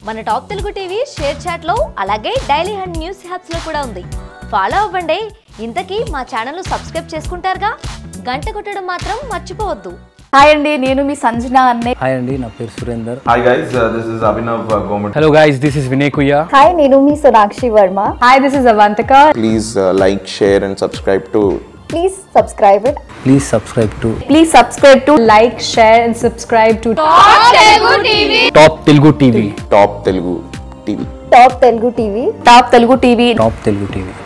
మన top Telugu TV share చాట్లో అలాగే డైలీ హండ్ న్యూస్ హ్యాప్స్లో కూడా ఉంది ఫాలో అవ్వండి ఇంతకీ మా ఛానల్ సబ్స్క్రైబ్ చేసుకుంటారుగా గంట కొట్టడం మాత్రం మర్చిపోవద్దు హాయ్ అండి నేను మీ సంజన అన్నే హాయ్ అండి నా పేరు Surender Hi guys, uh, this is Abhinav uh, Gomet. Hello guys this is Vinay Kuyya hi నేను మీ Sonakshi Varma hi this is Avantika please uh, like, share, and subscribe to please subscribe it please subscribe to please subscribe to like share and subscribe to top Telugu TV Top Telugu TV. Top Telugu TV top Telugu TV top Telugu TV